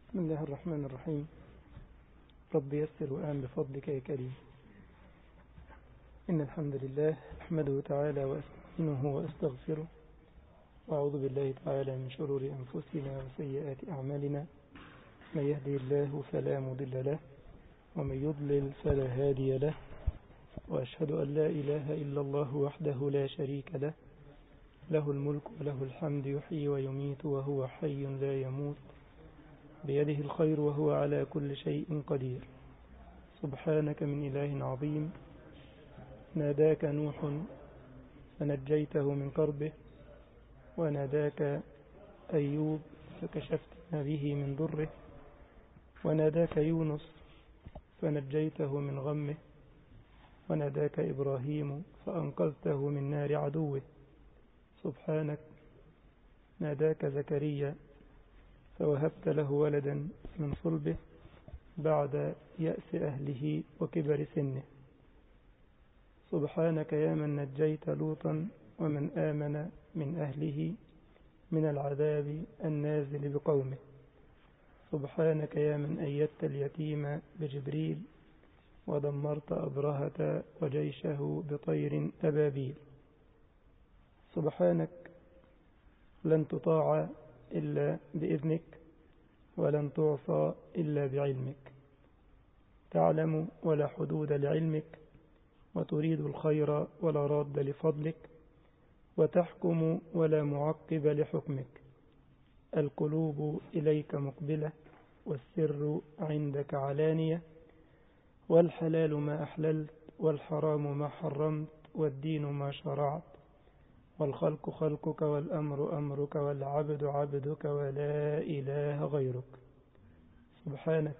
بسم الله الرحمن الرحيم رب يسر وآن بفضلك يا كريم إن الحمد لله أحمده تعالى وأستعينه وأستغفره وأعوذ بالله تعالى من شرور أنفسنا وسيئات أعمالنا من يهدي الله فلا مضل له ومن يضلل فلا هادي له وأشهد أن لا إله إلا الله وحده لا شريك له له الملك وله الحمد يحيي ويميت وهو حي لا يموت بيده الخير وهو على كل شيء قدير سبحانك من إله عظيم ناداك نوح فنجيته من كربه وناداك أيوب فكشفت ما به من ضره وناداك يونس فنجيته من غمه وناداك إبراهيم فأنقذته من نار عدوه سبحانك ناداك زكريا فوهبت له ولدا من صلبه بعد يأس أهله وكبر سنه سبحانك يا من نجيت لوطا ومن آمن من أهله من العذاب النازل بقومه سبحانك يا من أيدت اليتيم بجبريل ودمرت أبرهة وجيشه بطير أبابيل سبحانك لن تطاع إلا بإذنك ولن تعصى إلا بعلمك تعلم ولا حدود لعلمك وتريد الخير ولا راد لفضلك وتحكم ولا معقب لحكمك القلوب إليك مقبلة والسر عندك علانية والحلال ما أحللت والحرام ما حرمت والدين ما شرعت والخلق خلقك والأمر أمرك والعبد عبدك ولا إله غيرك سبحانك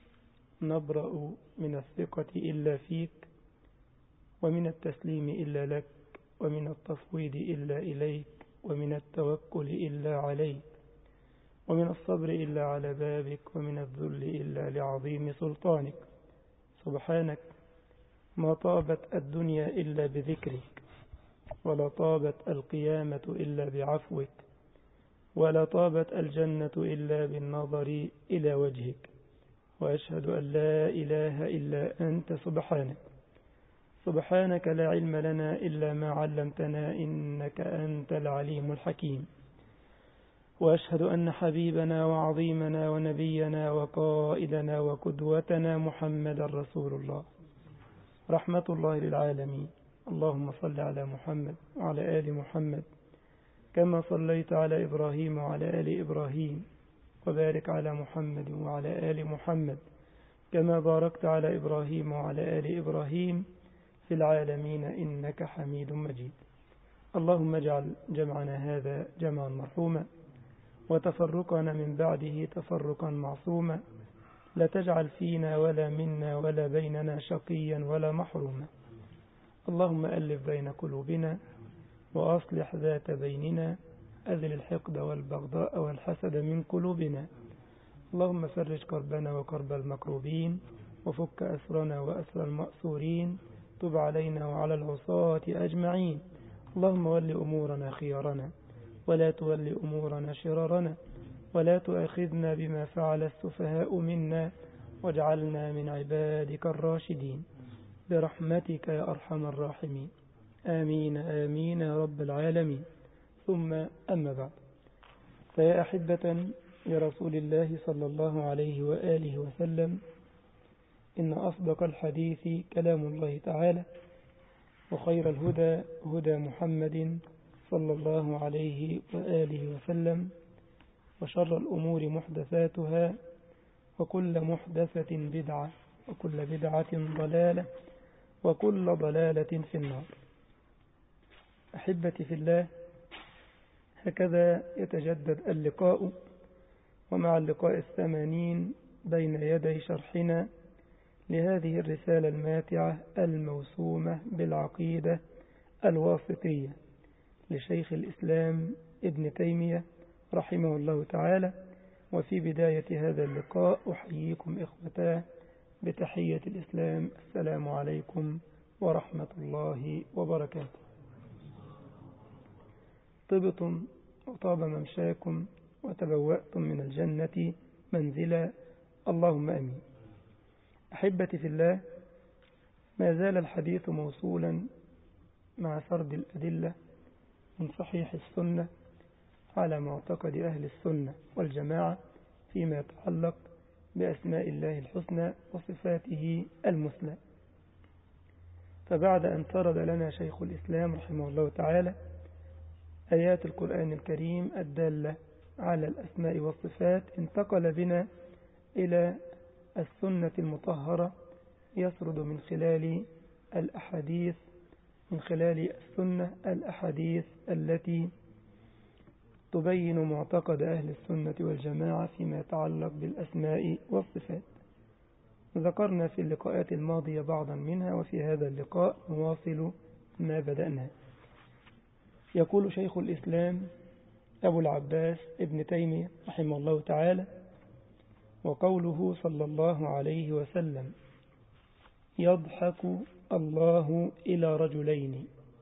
نبرأ من الثقة إلا فيك ومن التسليم إلا لك ومن التفويض إلا إليك ومن التوكل إلا عليك ومن الصبر إلا على بابك ومن الذل إلا لعظيم سلطانك سبحانك ما طابت الدنيا إلا بذكرك ولا طابت القيامة إلا بعفوك ولا طابت الجنة إلا بالنظر إلى وجهك وأشهد أن لا إله إلا أنت سبحانك سبحانك لا علم لنا إلا ما علمتنا إنك أنت العليم الحكيم وأشهد أن حبيبنا وعظيمنا ونبينا وقائدنا وقدوتنا محمد رسول الله رحمة الله للعالمين اللهم صل على محمد وعلى آل محمد كما صليت على إبراهيم وعلى آل إبراهيم وبارك على محمد وعلى آل محمد كما باركت على إبراهيم وعلى آل إبراهيم في العالمين إنك حميد مجيد اللهم اجعل جمعنا هذا جمعا مرحوما وتفرقنا من بعده تفرقا معصوما لا تجعل فينا ولا منا ولا بيننا شقيا ولا محروما اللهم ألف بين قلوبنا وأصلح ذات بيننا أذل الحقد والبغضاء والحسد من قلوبنا اللهم فرج كربنا وكرب المكروبين وفك أسرنا وأسر المأسورين تب علينا وعلى العصاة أجمعين اللهم ول أمورنا خيارنا ولا تول أمورنا شرارنا ولا تؤاخذنا بما فعل السفهاء منا واجعلنا من عبادك الراشدين برحمتك يا أرحم الراحمين آمين آمين يا رب العالمين ثم أما بعد فيا أحبة لرسول الله صلى الله عليه وآله وسلم إن أصدق الحديث كلام الله تعالى وخير الهدى هدى محمد صلى الله عليه وآله وسلم وشر الأمور محدثاتها وكل محدثة بدعة وكل بدعة ضلالة وكل ضلالة في النار أحبتي في الله هكذا يتجدد اللقاء ومع اللقاء الثمانين بين يدي شرحنا لهذه الرسالة الماتعة الموسومة بالعقيدة الواسطية لشيخ الإسلام ابن تيمية رحمه الله تعالى وفي بداية هذا اللقاء أحييكم إخوتاه بتحية الإسلام السلام عليكم ورحمة الله وبركاته طبتم وطاب ممشاكم وتبوأتم من الجنة منزلا اللهم أمين أحبتي في الله ما زال الحديث موصولا مع سرد الأدلة من صحيح السنة على معتقد أهل السنة والجماعة فيما يتعلق بأسماء الله الحسنى وصفاته المثلى فبعد أن سرد لنا شيخ الإسلام رحمه الله تعالى آيات القرآن الكريم الدالة على الأسماء والصفات انتقل بنا إلى السنة المطهرة يسرد من خلال الأحاديث من خلال السنة الأحاديث التي تبين معتقد أهل السنة والجماعة فيما يتعلق بالأسماء والصفات ذكرنا في اللقاءات الماضية بعضا منها وفي هذا اللقاء نواصل ما بدأنا يقول شيخ الإسلام أبو العباس ابن تيمية رحمه الله تعالى وقوله صلى الله عليه وسلم يضحك الله إلى رجلين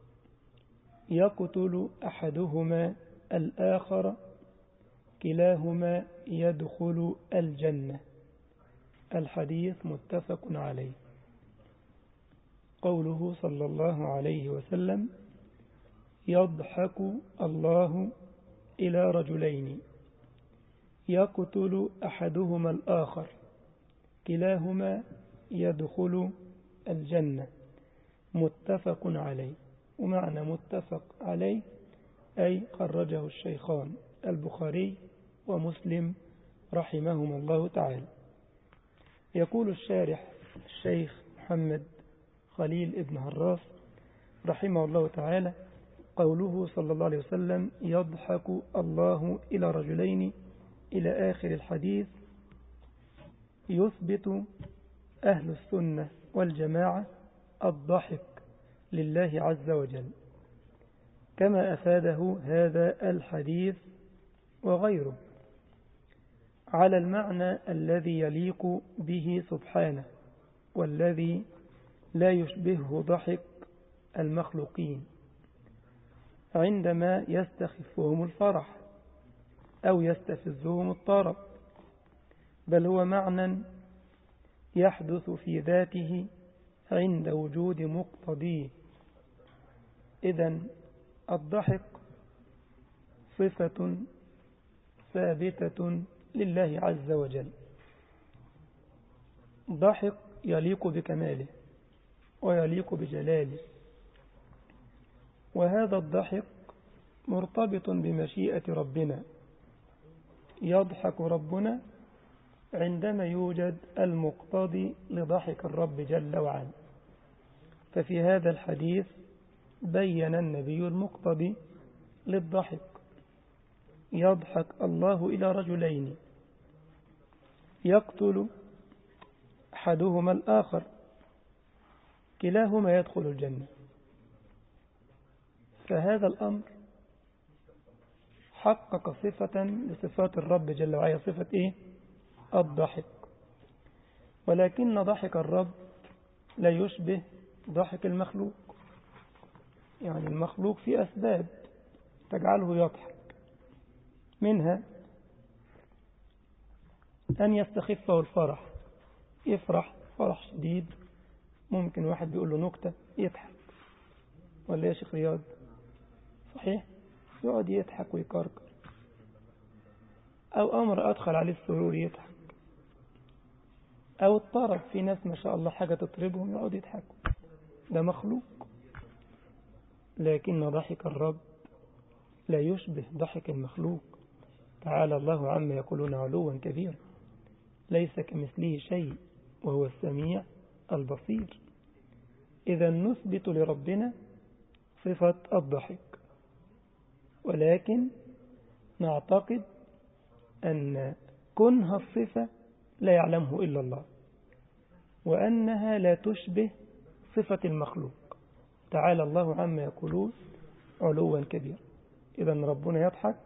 يقتل أحدهما الآخر كلاهما يدخل الجنة الحديث متفق عليه قوله صلى الله عليه وسلم يضحك الله إلى رجلين يقتل أحدهما الآخر كلاهما يدخل الجنة متفق عليه ومعنى متفق عليه أي خرجه الشيخان البخاري ومسلم رحمهم الله تعالى يقول الشارح الشيخ محمد خليل ابن هراس رحمه الله تعالى قوله صلى الله عليه وسلم يضحك الله إلى رجلين إلى آخر الحديث يثبت أهل السنة والجماعة الضحك لله عز وجل كما أفاده هذا الحديث وغيره على المعنى الذي يليق به سبحانه والذي لا يشبهه ضحك المخلوقين عندما يستخفهم الفرح أو يستفزهم الطرب بل هو معنى يحدث في ذاته عند وجود مقتضيه إذا الضحك صفة ثابتة لله عز وجل ضحك يليق بكماله ويليق بجلاله وهذا الضحك مرتبط بمشيئة ربنا يضحك ربنا عندما يوجد المقتضي لضحك الرب جل وعلا ففي هذا الحديث بين النبي المقتضي للضحك يضحك الله إلى رجلين يقتل أحدهما الآخر كلاهما يدخل الجنة فهذا الأمر حقق صفة لصفات الرب جل وعلا صفة إيه؟ الضحك ولكن ضحك الرب لا يشبه ضحك المخلوق يعني المخلوق في أسباب تجعله يضحك منها أن يستخفه الفرح يفرح فرح شديد ممكن واحد بيقول له نكتة يضحك ولا يا شيخ رياض صحيح يقعد يضحك ويكركر أو أمر أدخل عليه السرور يضحك أو الطرب في ناس ما شاء الله حاجة تطربهم يقعد يضحكوا ده مخلوق لكن ضحك الرب لا يشبه ضحك المخلوق تعالى الله عما يقولون علوا كبيرا ليس كمثله شيء وهو السميع البصير إذا نثبت لربنا صفة الضحك ولكن نعتقد أن كنها الصفة لا يعلمه إلا الله وأنها لا تشبه صفة المخلوق تعالى الله عما يقولون علوا كبيرا إذا ربنا يضحك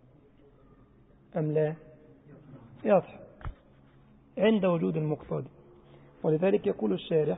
أم لا يضحك عند وجود المقتضي ولذلك يقول الشارح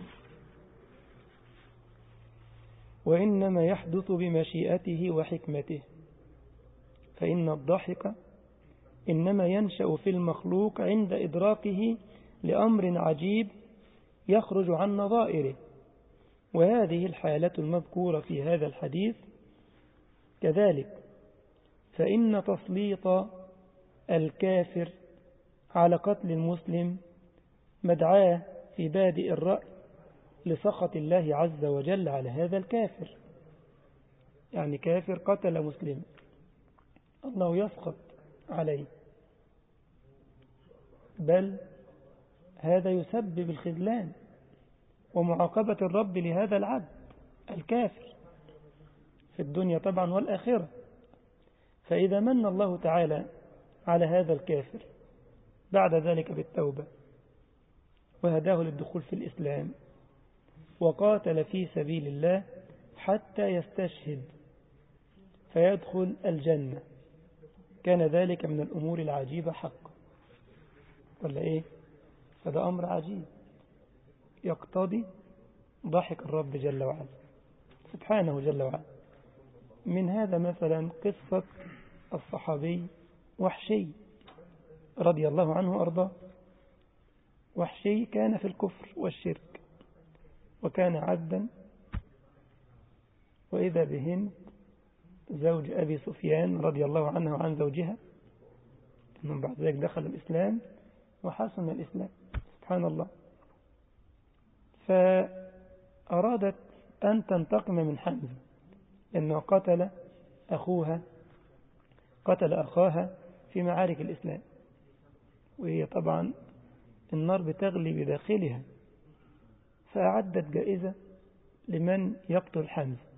وإنما يحدث بمشيئته وحكمته فإن الضحك إنما ينشأ في المخلوق عند إدراكه لأمر عجيب يخرج عن نظائره وهذه الحالة المذكورة في هذا الحديث كذلك فإن تسليط الكافر على قتل المسلم مدعاه في بادئ الرأي لسخط الله عز وجل على هذا الكافر يعني كافر قتل مسلم الله يسخط عليه بل هذا يسبب الخذلان ومعاقبة الرب لهذا العبد الكافر في الدنيا طبعا والآخرة فإذا من الله تعالى على هذا الكافر بعد ذلك بالتوبة وهداه للدخول في الإسلام وقاتل في سبيل الله حتى يستشهد فيدخل الجنة كان ذلك من الأمور العجيبة حقا ولا إيه فده أمر عجيب يقتضي ضحك الرب جل وعلا سبحانه جل وعلا من هذا مثلا قصة الصحابي وحشي رضي الله عنه وأرضاه وحشي كان في الكفر والشرك وكان عبدا وإذا بهند زوج أبي سفيان رضي الله عنه وعن زوجها من بعد ذلك دخل الإسلام وحسن الإسلام سبحان الله فأرادت أن تنتقم من حمزة لأنه قتل أخوها قتل أخاها في معارك الإسلام وهي طبعا النار بتغلي بداخلها فأعدت جائزة لمن يقتل حمزة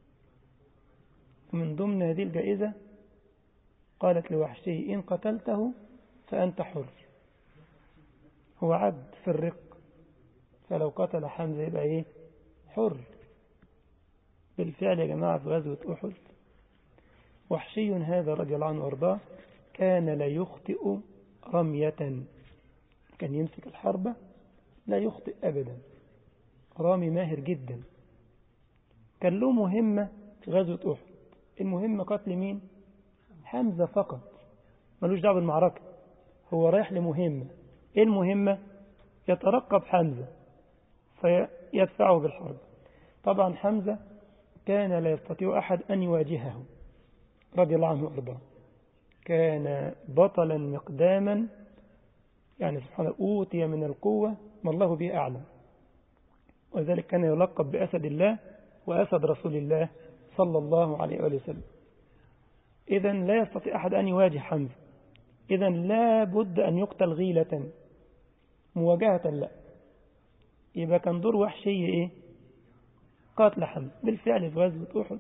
ومن ضمن هذه الجائزة قالت لوحشي إن قتلته فأنت حر هو عبد في الرق فلو قتل حمزة يبقى إيه حر بالفعل يا جماعة في غزوة أحد وحشي هذا رضي الله عنه وارضاه كان لا يخطئ رمية كان يمسك الحربة لا يخطئ أبدا رامي ماهر جدا كان له مهمة في غزوة أحد المهمة قتل مين حمزة فقط ملوش دعوة بالمعركة هو رايح لمهمة ايه المهمة يترقب حمزة فيدفعه بالحرب طبعا حمزة كان لا يستطيع أحد أن يواجهه رضي الله عنه وأرضاه كان بطلا مقداما يعني سبحانه أوتي من القوة ما الله به أعلم وذلك كان يلقب بأسد الله وأسد رسول الله صلى الله عليه وآله وسلم إذا لا يستطيع أحد أن يواجه حمزة إذا لا بد أن يقتل غيلة مواجهة لا يبقى كان دور وحشي إيه قاتل حمزة بالفعل في غزوة أحد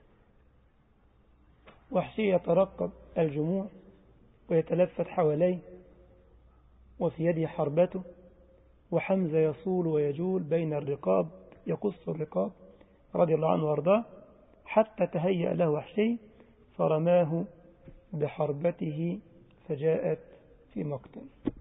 وحشي يترقب الجموع ويتلفت حواليه وفي يده حربته وحمزة يصول ويجول بين الرقاب يقص الرقاب رضي الله عنه وارضاه حتى تهيأ له وحشي فرماه بحربته فجاءت في مقتل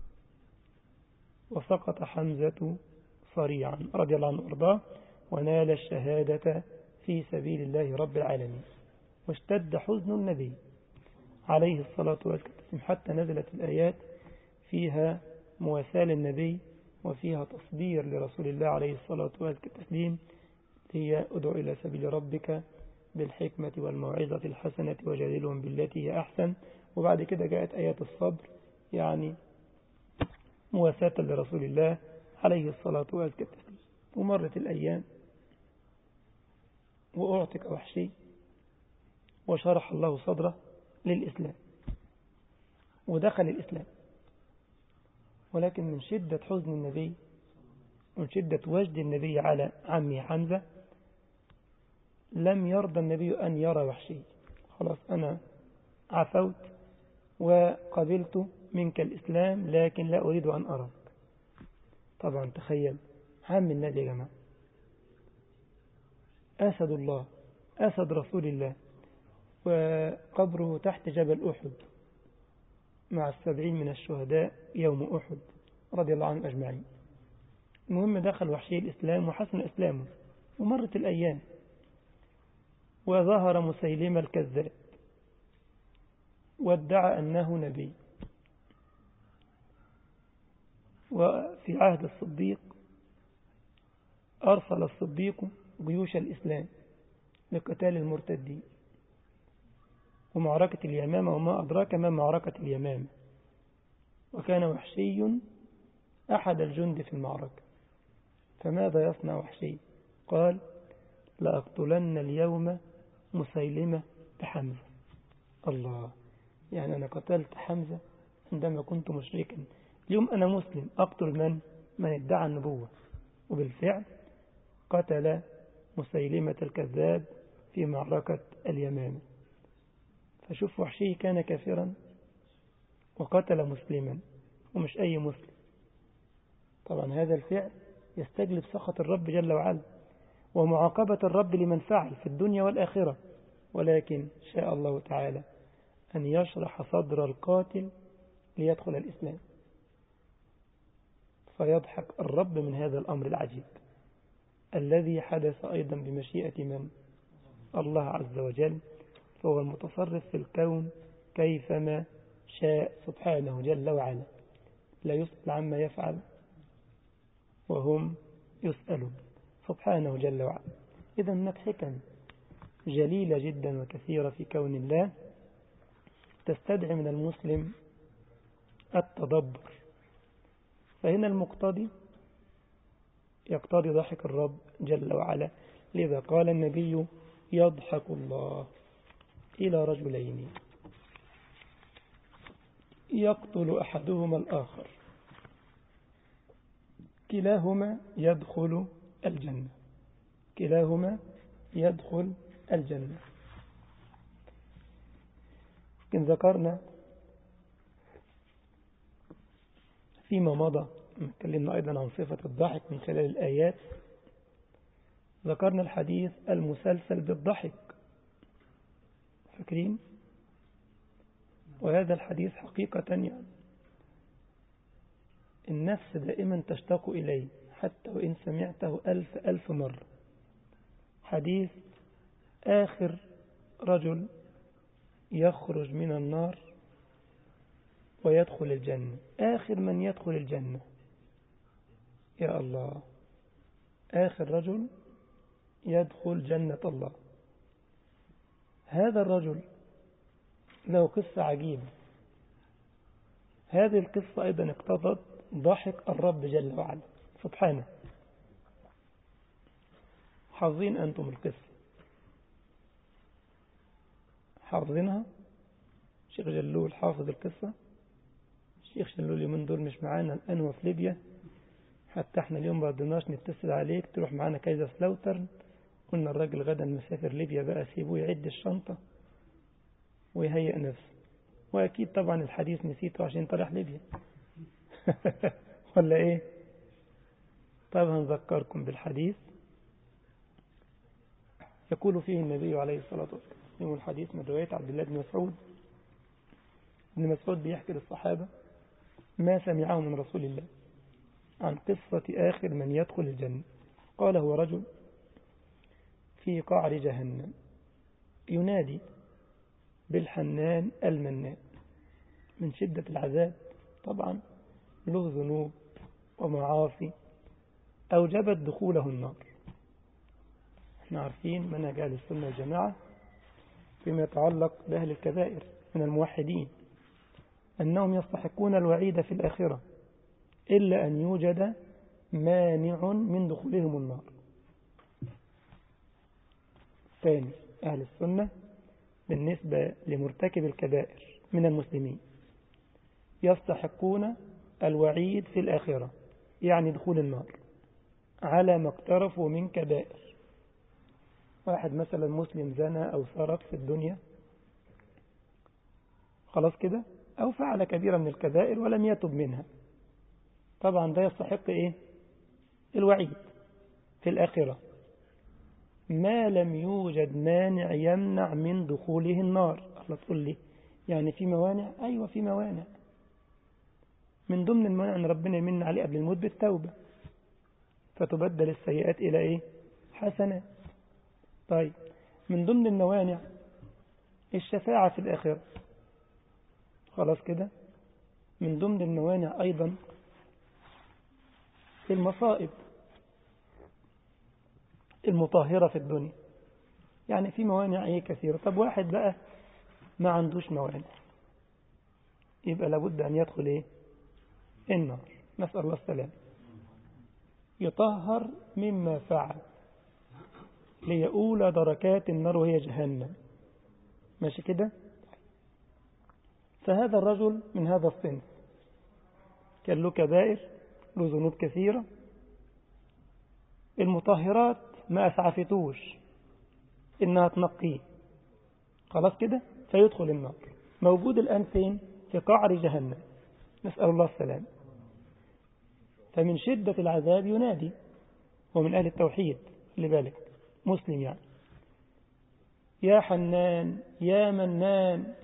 وسقط حمزة صريعا رضي الله عنه وارضاه ونال الشهادة في سبيل الله رب العالمين واشتد حزن النبي عليه الصلاة والسلام حتى نزلت الآيات فيها مواساة للنبي وفيها تصدير لرسول الله عليه الصلاة والتسليم هي ادعو إلى سبيل ربك بالحكمة والموعظة الحسنة وجادلهم بالتي هي أحسن وبعد كده جاءت آيات الصبر يعني مواساة لرسول الله عليه الصلاة والسلام ومرت الأيام وأعتق وحشي وشرح الله صدره للإسلام ودخل الإسلام ولكن من شدة حزن النبي ومن شدة وجد النبي على عمه حمزة لم يرضى النبي أن يرى وحشي خلاص أنا عفوت وقبلت منك الإسلام لكن لا أريد أن أراك طبعا تخيل عم النبي يا جماعة أسد الله أسد رسول الله وقبره تحت جبل أحد مع السبعين من الشهداء يوم أحد رضي الله عنهم أجمعين المهم دخل وحشي الإسلام وحسن إسلامه ومرت الأيام وظهر مسيلمة الكذاب وادعى أنه نبي وفي عهد الصديق أرسل الصديق جيوش الإسلام لقتال المرتدين ومعركة اليمامة وما أدراك ما معركة اليمامة وكان وحشي أحد الجند في المعركة فماذا يصنع وحشي قال لأقتلن اليوم مسيلمة بحمزة الله يعني أنا قتلت حمزة عندما كنت مشركا اليوم أنا مسلم أقتل من من ادعى النبوة وبالفعل قتل مسيلمة الكذاب في معركة اليمامة فشوف وحشي كان كافرا وقتل مسلما ومش أي مسلم طبعا هذا الفعل يستجلب سخط الرب جل وعلا ومعاقبة الرب لمن فعل في الدنيا والآخرة ولكن شاء الله تعالى أن يشرح صدر القاتل ليدخل الإسلام فيضحك الرب من هذا الأمر العجيب الذي حدث أيضا بمشيئة من الله عز وجل فهو المتصرف في الكون كيفما شاء سبحانه جل وعلا لا يسأل عما يفعل وهم يسألون سبحانه جل وعلا إذا هناك حكم جليلة جدا وكثيرة في كون الله تستدعي من المسلم التدبر فهنا المقتضي يقتضي ضحك الرب جل وعلا لذا قال النبي يضحك الله إلى رجلين يقتل أحدهما الآخر كلاهما يدخل الجنة كلاهما يدخل الجنة إن ذكرنا فيما مضى تكلمنا أيضا عن صفة الضحك من خلال الآيات ذكرنا الحديث المسلسل بالضحك فاكرين وهذا الحديث حقيقة يعني النفس دائما تشتاق إليه حتى وإن سمعته ألف ألف مرة حديث آخر رجل يخرج من النار ويدخل الجنة آخر من يدخل الجنة يا الله آخر رجل يدخل جنة الله هذا الرجل له قصة عجيبة هذه القصة أيضا اقتضت ضحك الرب جل وعلا سبحانه حافظين أنتم القصة حافظينها شيخ جلول حافظ القصة الشيخ جلول من دول مش معانا الآن وفي ليبيا حتى احنا اليوم ما رضيناش نتصل عليك تروح معانا كايزر سلاوترن قلنا الراجل غدا مسافر ليبيا بقى سيبوه يعد الشنطة ويهيئ نفسه وأكيد طبعا الحديث نسيته عشان طرح ليبيا ولا ايه طيب هنذكركم بالحديث يقول فيه النبي عليه الصلاة والسلام الحديث من رواية عبد الله بن مسعود ابن مسعود بيحكي للصحابة ما سمعه من رسول الله عن قصة آخر من يدخل الجنة قال هو رجل في قعر جهنم ينادي بالحنان المنان من شدة العذاب طبعا له ذنوب ومعاصي أوجبت دخوله النار احنا عارفين منهج أهل السنة والجماعة فيما يتعلق بأهل الكبائر من الموحدين أنهم يستحقون الوعيد في الآخرة إلا أن يوجد مانع من دخولهم النار ثاني أهل السنة بالنسبة لمرتكب الكبائر من المسلمين يستحقون الوعيد في الآخرة يعني دخول النار على ما اقترفوا من كبائر واحد مثلا مسلم زنى أو سرق في الدنيا خلاص كده أو فعل كبيرة من الكبائر ولم يتب منها طبعا ده يستحق إيه الوعيد في الآخرة ما لم يوجد مانع يمنع من دخوله النار الله تقول لي يعني في موانع أيوة في موانع من ضمن الموانع أن ربنا يمن عليه قبل الموت بالتوبة فتبدل السيئات إلى إيه حسنات طيب من ضمن الموانع الشفاعة في الآخرة خلاص كده من ضمن الموانع أيضا المصائب المطهرة في الدنيا يعني في موانع ايه كثيرة طب واحد بقى ما عندوش موانع يبقى لابد أن يدخل ايه النار نسأل الله السلام يطهر مما فعل ليؤول دركات النار وهي جهنم ماشي كده فهذا الرجل من هذا الصنف كان له كبائر له ذنوب كثيرة المطهرات ما أسعفتوش إنها تنقيه خلاص كده فيدخل النار موجود الآن فين في قعر جهنم نسأل الله السلام فمن شدة العذاب ينادي ومن أهل التوحيد لذلك مسلم يعني يا حنان يا منان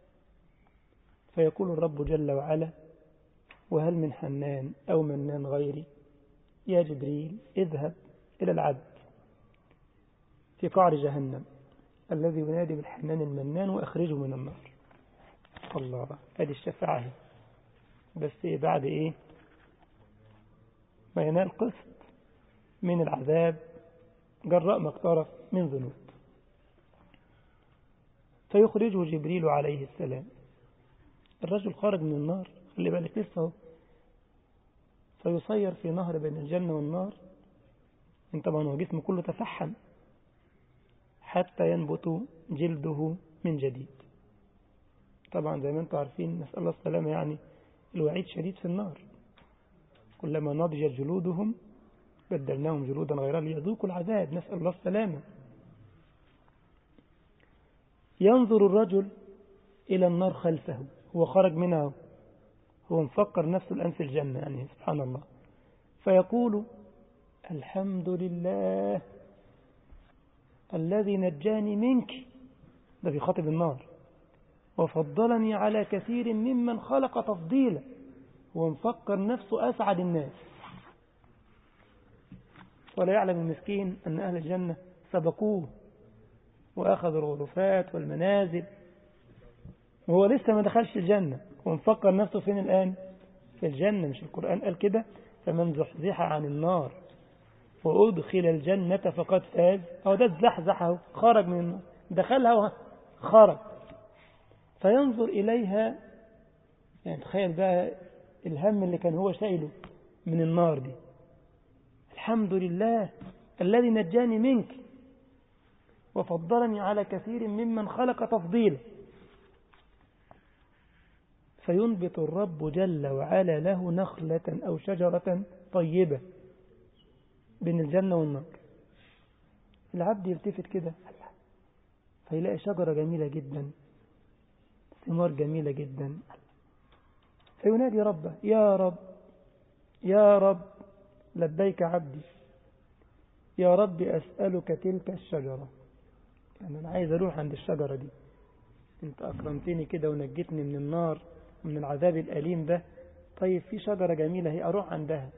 فيقول الرب جل وعلا وهل من حنان أو منان غيري يا جبريل اذهب إلى العبد في قعر جهنم الذي ينادي بالحنان المنان وأخرجه من النار الله هذه الشفاعة بس إيه بعد إيه ما ينال قسط من العذاب جراء ما اقترف من ذنوب فيخرجه جبريل عليه السلام الرجل خرج من النار خلي بالك لسه هو فيصير في نهر بين الجنة والنار من طبعا هو جسمه كله تفحم حتى ينبت جلده من جديد طبعا زي ما انتم عارفين نسأل الله السلامة يعني الوعيد شديد في النار كلما نضجت جلودهم بدلناهم جلودا غيرها ليذوقوا العذاب نسأل الله السلامة ينظر الرجل إلى النار خلفه هو خرج منها هو مفكر نفسه الآن في الجنة يعني سبحان الله فيقول الحمد لله الذي نجاني منك ده بيخاطب النار وفضلني على كثير ممن خلق تفضيلا هو مفكر نفسه أسعد الناس ولا يعلم المسكين أن أهل الجنة سبقوه وأخذوا الغرفات والمنازل وهو لسه ما دخلش الجنة ومفكر نفسه فين الآن في الجنة مش القرآن قال كده فمن زحزح عن النار وأدخل الجنة فقد فاز أو ده اتزحزحه خرج من النار دخلها خرج فينظر إليها يعني تخيل بقى الهم اللي كان هو شايله من النار دي الحمد لله الذي نجاني منك وفضلني على كثير ممن خلق تفضيلا فينبت الرب جل وعلا له نخلة أو شجرة طيبة بين الجنة والنار العبد يلتفت كده فيلاقي شجرة جميلة جدا ثمار جميلة جدا فينادي ربه يا رب يا رب لبيك عبدي يا رب أسألك تلك الشجرة يعني أنا عايز أروح عند الشجرة دي أنت أكرمتني كده ونجتني من النار من العذاب الأليم ده طيب في شجرة جميلة هي أروح عندها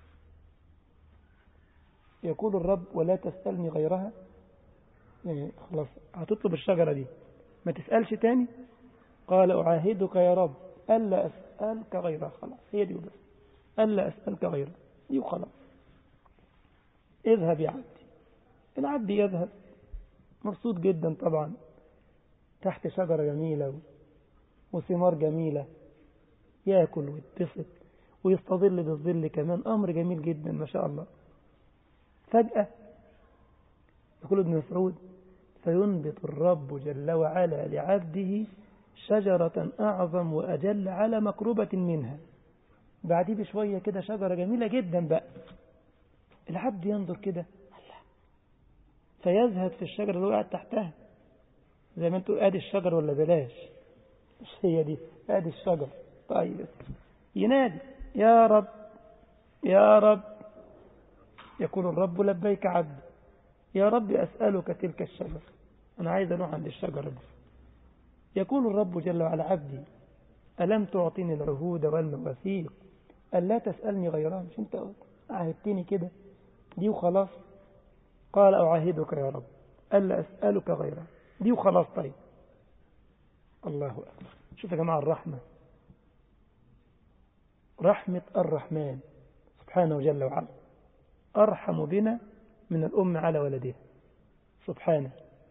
يقول الرب ولا تسألني غيرها يعني خلاص هتطلب الشجرة دي ما تسألش تاني قال أعاهدك يا رب ألا أسألك غيرها خلاص هي دي بس ألا أسألك غيرها دي وخلاص اذهب يا عبدي العبد يذهب مبسوط جدا طبعا تحت شجرة جميلة وثمار جميلة يأكل ويتفق ويستظل بالظل كمان أمر جميل جدا ما شاء الله فجأة يقول ابن مسعود فينبت الرب جل وعلا لعبده شجرة أعظم وأجل على مقربة منها بعديه بشوية كده شجرة جميلة جدا بقى العبد ينظر كده فيزهد في الشجرة اللي وقعت تحتها زي ما انتوا ادي الشجر ولا بلاش مش هي دي ادي الشجر طيب ينادي يا رب يا رب يقول الرب لبيك عبد يا رب أسألك تلك الشجرة أنا عايز أروح عند الشجرة دي يقول الرب جل وعلا عبدي ألم تعطيني العهود والمواثيق ألا تسألني غيرها مش أنت عهدتني كده دي وخلاص قال أعاهدك يا رب ألا أسألك غيرها دي وخلاص طيب الله أكبر شوف يا جماعة الرحمة رحمة الرحمن سبحانه جل وعلا أرحم بنا من الأم على ولدها سبحانه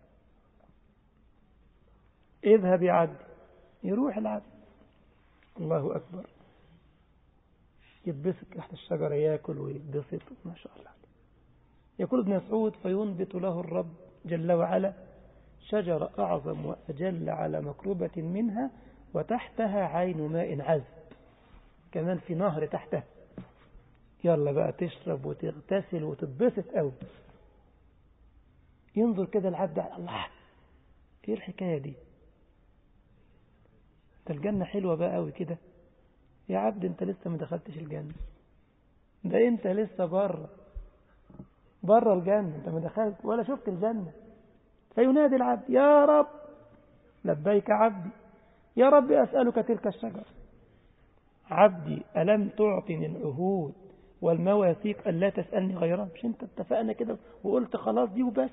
اذهب يا عبد يروح العبد الله أكبر يتبسط تحت الشجرة ياكل ويتبسط ما شاء الله يقول ابن مسعود فينبت له الرب جل وعلا شجرة أعظم وأجل على مكروبة منها وتحتها عين ماء عذب كمان في نهر تحتها يلا بقى تشرب وتغتسل وتتبسط قوي ينظر كده العبد الله ايه الحكاية دي ده الجنة حلوة بقى قوي كده يا عبد انت لسه ما دخلتش الجنة ده انت لسه بره بره الجنة انت ما دخلت ولا شفت الجنة فينادي العبد يا رب لبيك عبدي يا رب أسألك تلك الشجرة عبدي ألم تعطني العهود والمواثيق ألا تسألني غيرها مش انت اتفقنا كده وقلت خلاص دي وبس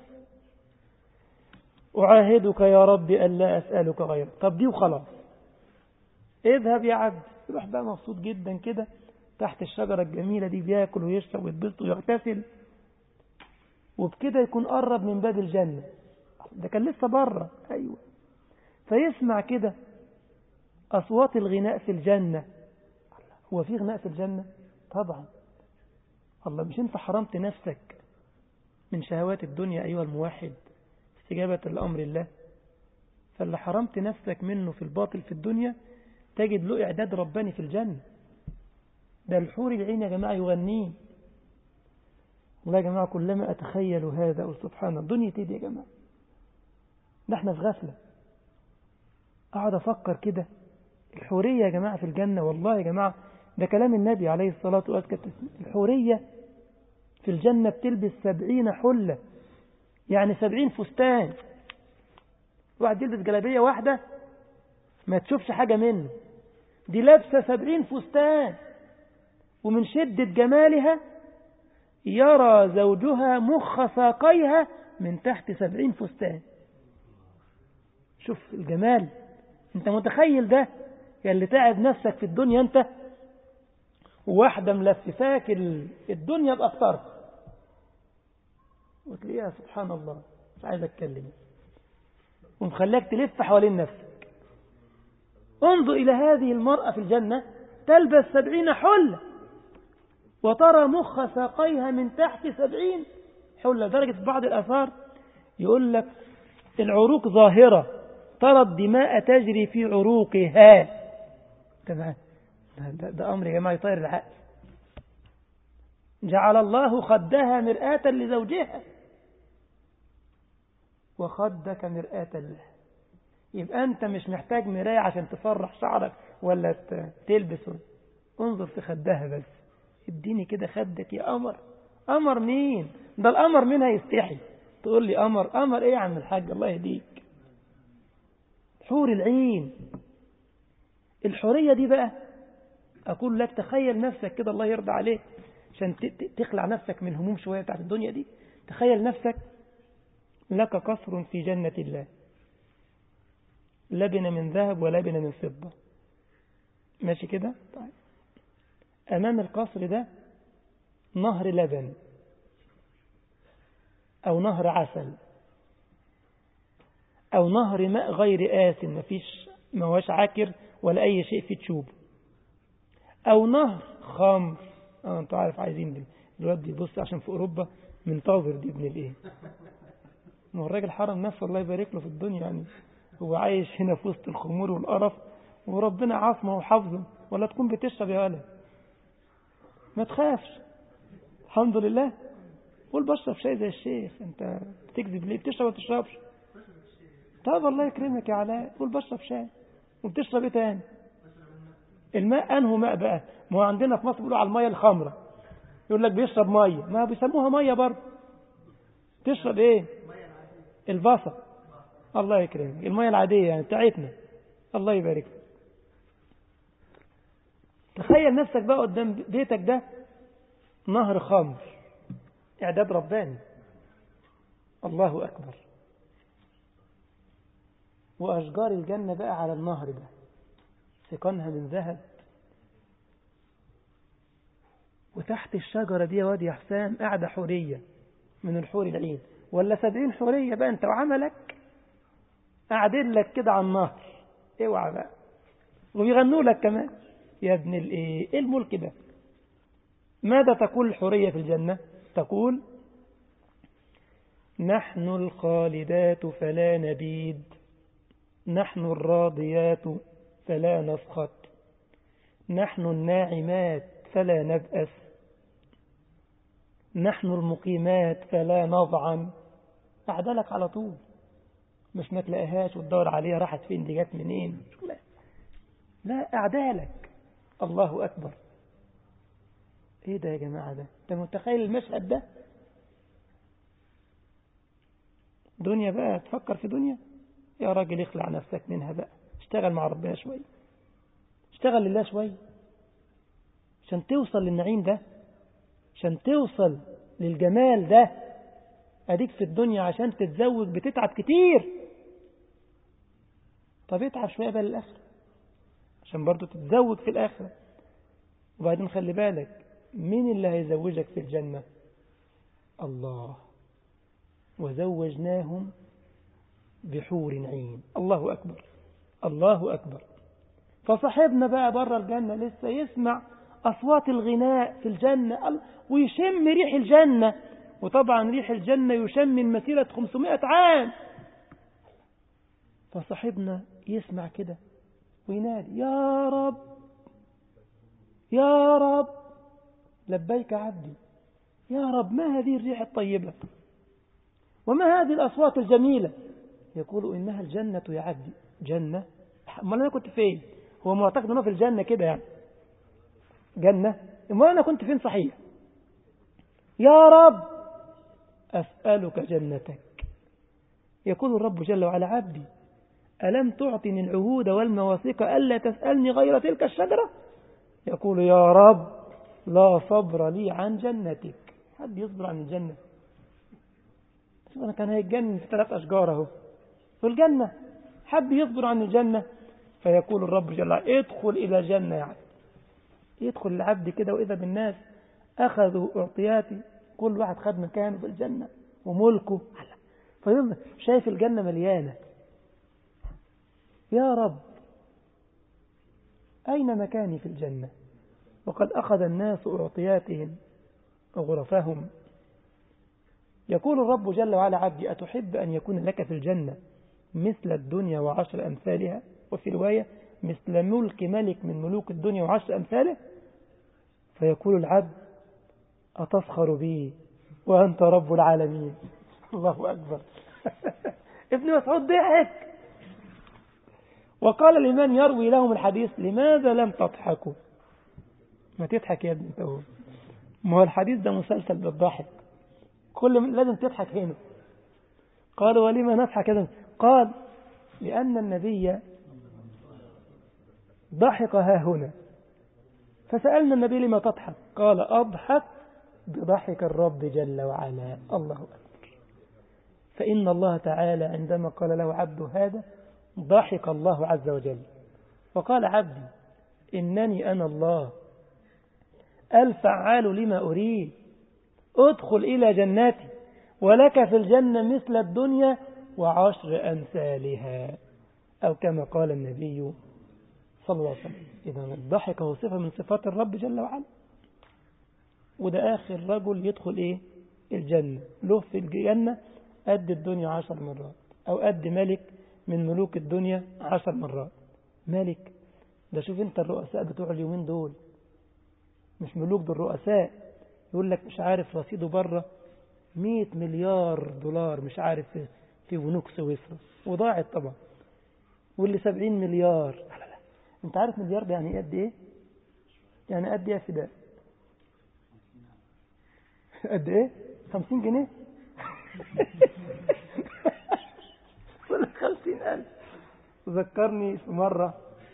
أعاهدك يا رب ألا أسألك غيرها طب دي وخلاص اذهب يا عبد يروح بقى مبسوط جدا كده تحت الشجرة الجميلة دي بياكل ويشرب ويتبسط ويغتسل وبكده يكون قرب من باب الجنة ده كان لسه بره أيوة فيسمع كده أصوات الغناء في الجنة هو في غناء في الجنة طبعا الله مش انت حرمت نفسك من شهوات الدنيا أيها الموحد استجابة لأمر الله فاللي حرمت نفسك منه في الباطل في الدنيا تجد له إعداد رباني في الجنة ده الحور العين يا جماعة يغنين والله يا جماعة كلما أتخيل هذا أقول سبحان الله الدنيا تدي يا جماعة ده احنا في غفلة أقعد أفكر كده الحورية يا جماعة في الجنة والله يا جماعة ده كلام النبي عليه الصلاة والسلام الحورية في الجنة بتلبس سبعين حلة يعني سبعين فستان واحد يلبس جلابية واحدة ما تشوفش حاجة منه دي لابسة سبعين فستان ومن شدة جمالها يرى زوجها مخ ساقيها من تحت سبعين فستان شوف الجمال انت متخيل ده يا اللي تعب نفسك في الدنيا انت وواحدة ملففاك الدنيا بأكتر وتلاقيها سبحان الله مش عايز اتكلم ومخليك تلف حوالين نفسك انظر إلى هذه المرأة في الجنة تلبس سبعين حلة وترى مخ ساقيها من تحت سبعين حلة درجة في بعض الأثار يقول لك العروق ظاهرة ترى الدماء تجري في عروقها تمام ده, ده أمر يا جماعة يطير العقل جعل الله خدها مرآة لزوجها وخدك مرآة له يبقى أنت مش محتاج مراية عشان تفرح شعرك ولا تلبس انظر في خدها بس اديني كده خدك يا قمر قمر مين ده القمر مين هيستحي تقول لي قمر قمر ايه يا عم الحاج الله يهديك حور العين الحورية دي بقى أقول لك تخيل نفسك كده الله يرضى عليك عشان تخلع نفسك من هموم شوية بتاعت الدنيا دي تخيل نفسك لك قصر في جنة الله لبن من ذهب ولبن من فضة ماشي كده طيب أمام القصر ده نهر لبن أو نهر عسل أو نهر ماء غير آسن مفيش مواش عاكر ولا أي شيء في تشوب أو نهر خمر اه انتوا عارف عايزين دي الواد بيبص عشان في أوروبا منتظر دي ابن الايه ما هو الراجل حرم نفسه الله يبارك له في الدنيا يعني هو عايش هنا في وسط الخمور والقرف وربنا عاصمه وحافظه ولا تكون بتشرب يا ولد ما تخافش الحمد لله قول بشرب شاي زي الشيخ انت بتكذب ليه بتشرب ولا بتشربش طب الله يكرمك يا علاء قول بشرب شاي وبتشرب ايه تاني الماء انه ماء بقى ما هو عندنا في مصر بيقولوا على الميه الخمره يقول لك بيشرب ميه ما بيسموها ميه برضه تشرب ايه البصل الله يكرمك الميه العاديه يعني بتاعتنا الله يبارك فيك تخيل نفسك بقى قدام بيتك ده نهر خمر إعداد رباني الله أكبر وأشجار الجنة بقى على النهر ده سقانها من ذهب وتحت الشجرة دي يا واد يا حسام قاعدة حورية من الحور العين ولا سبعين حورية بقى انت وعملك قاعدين لك كده على النهر اوعى بقى وبيغنوا لك كمان يا ابن الايه ايه الملك ده ماذا تقول الحورية في الجنة تقول نحن الخالدات فلا نبيد نحن الراضيات فلا نسخط نحن الناعمات فلا نبأس نحن المقيمات فلا نضعن أعدلك على طول مش ما تلاقيهاش وتدور عليها راحت فين دي جت منين لا لا أعدالك الله أكبر ايه ده يا جماعة ده انت متخيل المشهد ده دنيا بقى تفكر في دنيا يا راجل اخلع نفسك منها بقى اشتغل مع ربنا شوية اشتغل لله شوية عشان توصل للنعيم ده عشان توصل للجمال ده اديك في الدنيا عشان تتزوج بتتعب كتير طب اتعب شوية بقى للآخرة عشان برضو تتزوج في الآخرة وبعدين خلي بالك مين اللي هيزوجك في الجنة الله وزوجناهم بحور عين الله أكبر الله أكبر فصاحبنا بقى بره الجنة لسه يسمع أصوات الغناء في الجنة ويشم ريح الجنة وطبعا ريح الجنة يشم من مسيرة 500 عام فصاحبنا يسمع كده وينادي يا رب يا رب لبيك عبدي يا رب ما هذه الريح الطيبة وما هذه الأصوات الجميلة يقول إنها الجنة يا عبدي جنة ما أنا كنت فين هو معتقد أنه في الجنة كده يعني جنة ما أنا كنت فين صحيح يا رب أسألك جنتك يقول الرب جل وعلا عبدي ألم تعطني العهود والمواثيق ألا تسألني غير تلك الشجرة يقول يا رب لا صبر لي عن جنتك حد يصبر عن الجنة أنا كان هيتجنن في ثلاث أشجار أهو في الجنة حد يصبر عن الجنة فيقول الرب جل وعلا ادخل إلى جنة يعني يدخل العبد كده وإذا بالناس أخذوا أعطياتي كل واحد خد مكانه في الجنة وملكه فيظهر شايف الجنة مليانة يا رب أين مكاني في الجنة وقد أخذ الناس أعطياتهم غرفهم يقول الرب جل وعلا عبدي أتحب أن يكون لك في الجنة مثل الدنيا وعشر أمثالها وفي رواية مثل ملك ملك من ملوك الدنيا وعشر أمثاله فيقول العبد أتسخر بي وأنت رب العالمين الله أكبر ابن مسعود ضحك وقال لمن يروي لهم الحديث لماذا لم تضحكوا ما تضحك يا ابني انت هو ما هو الحديث ده مسلسل بالضحك كل لازم تضحك هنا قال ولما نضحك هذا قال لأن النبي ضحك ها هنا فسألنا النبي لما تضحك قال أضحك بضحك الرب جل وعلا الله أكبر فإن الله تعالى عندما قال له عبد هذا ضحك الله عز وجل وقال عبدي إنني أنا الله الفعال لما أريد ادخل إلى جناتي ولك في الجنة مثل الدنيا وعشر أمثالها أو كما قال النبي صلى الله عليه وسلم إذا الضحك هو صفة من صفات الرب جل وعلا وده آخر رجل يدخل إيه الجنة له في الجنة قد الدنيا عشر مرات أو قد ملك من ملوك الدنيا عشر مرات ملك ده شوف انت الرؤساء بتوع اليومين دول مش ملوك دول رؤساء يقول لك مش عارف رصيده بره 100 مليار دولار مش عارف في, في بنوك سويسرا وضاعت طبعا واللي 70 مليار لا لا انت عارف مليار ده يعني قد ايه يعني قد ايه يا فداء قد ايه 50 جنيه ولا 50000 ذكرني في مرة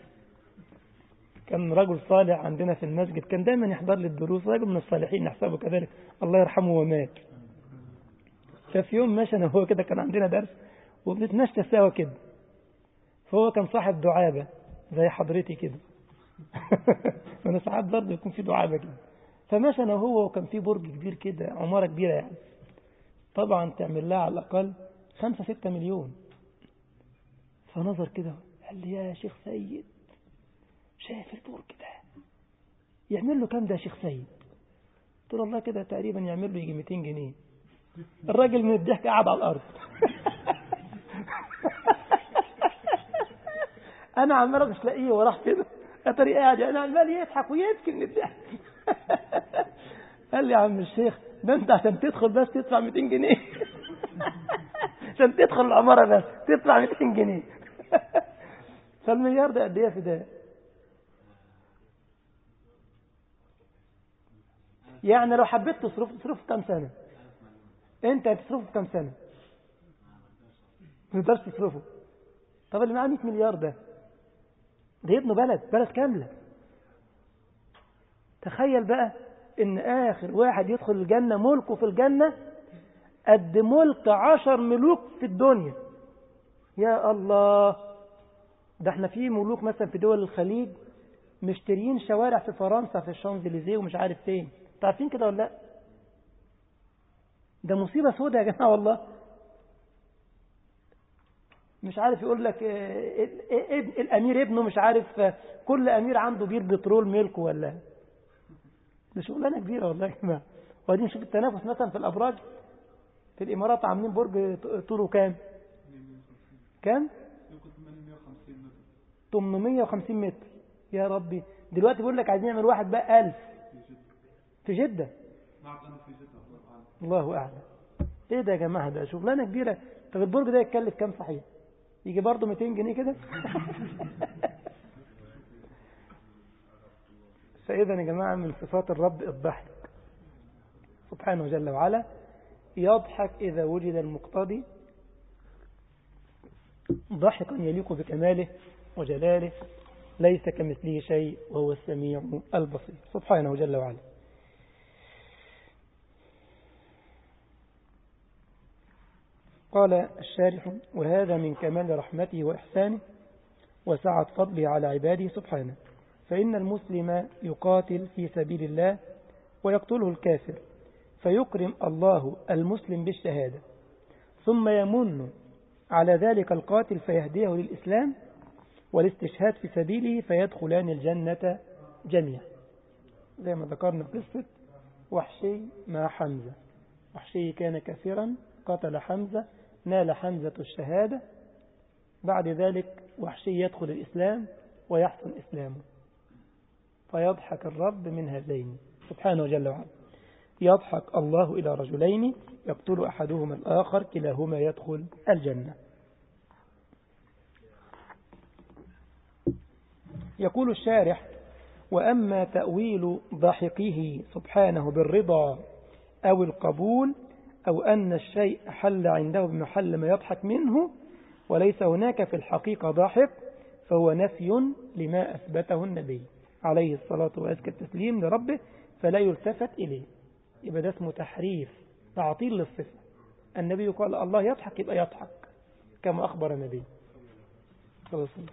كان رجل صالح عندنا في المسجد كان دايما يحضر لي الدروس رجل من الصالحين نحسبه كذلك الله يرحمه ومات ففي يوم ماشي انا وهو كده كان عندنا درس وبنتمشى سوا كده فهو كان صاحب دعابة زي حضرتي كده انا ساعات برضه يكون في دعابة كده فمشى أنا وهو وكان في برج كبير كده عمارة كبيرة يعني طبعا تعمل لها على الأقل خمسة ستة مليون فنظر كده قال لي يا شيخ سيد شايف البرج ده يعمل له كام ده يا شيخ سيد قلت له والله كده تقريبا يعمل له يجي 200 جنيه الراجل من الضحك قاعد على الأرض أنا عمال مش لاقيه وراح كده أتري قاعد أنا عمال يضحك ويبكي من الضحك قال لي يا عم الشيخ ده أنت عشان تدخل بس تدفع 200 جنيه عشان تدخل العمارة بس تدفع 200 جنيه فالمليار ده قد ايه في ده يعني لو حبيت تصرف تصرف كم سنة انت هتصرفه في كم سنة ما تقدرش تصرفه طب اللي معاه 100 مليار ده ده يبنوا بلد بلد كاملة تخيل بقى ان اخر واحد يدخل الجنة ملكه في الجنة قد ملك عشر ملوك في الدنيا يا الله ده احنا في ملوك مثلا في دول الخليج مشترين شوارع في فرنسا في الشانزليزيه ومش عارف فين عارفين كده ولا لا ده مصيبة سودة يا جماعة والله مش عارف يقول لك الأمير ابنه مش عارف كل أمير عنده بير بترول ملكه ولا ده شغلانة كبيرة والله يا جماعة وبعدين شوف التنافس مثلا في الأبراج في الإمارات عاملين برج طوله كام كام 850 متر يا ربي دلوقتي بيقول لك عايزين نعمل واحد بقى 1000 في جدة الله أعلم ايه ده يا جماعة ده شغلانة كبيرة طب البرج ده يتكلف كام صحيح يجي برضه 200 جنيه كده فإذا يا جماعة من صفات الرب الضحك سبحانه جل وعلا يضحك إذا وجد المقتضي ضحكا يليق بكماله وجلاله ليس كمثله شيء وهو السميع البصير سبحانه جل وعلا قال الشارح وهذا من كمال رحمته وإحسانه وسعة فضله على عباده سبحانه فإن المسلم يقاتل في سبيل الله ويقتله الكافر فيكرم الله المسلم بالشهادة ثم يمن على ذلك القاتل فيهديه للإسلام والاستشهاد في سبيله فيدخلان الجنة جميعا زي ما ذكرنا قصة وحشي مع حمزة وحشي كان كثيرا قتل حمزة نال حمزة الشهادة بعد ذلك وحشي يدخل الإسلام ويحسن إسلامه فيضحك الرب من هذين سبحانه جل وعلا يضحك الله إلى رجلين يقتل أحدهما الآخر كلاهما يدخل الجنة يقول الشارح وأما تأويل ضحكه سبحانه بالرضا أو القبول أو أن الشيء حل عنده بمحل ما يضحك منه وليس هناك في الحقيقة ضاحك فهو نفي لما أثبته النبي عليه الصلاة وأزكى التسليم لربه فلا يلتفت إليه يبقى ده اسمه تحريف تعطيل للصفة النبي قال الله يضحك يبقى يضحك كما أخبر النبي صلى الله عليه وسلم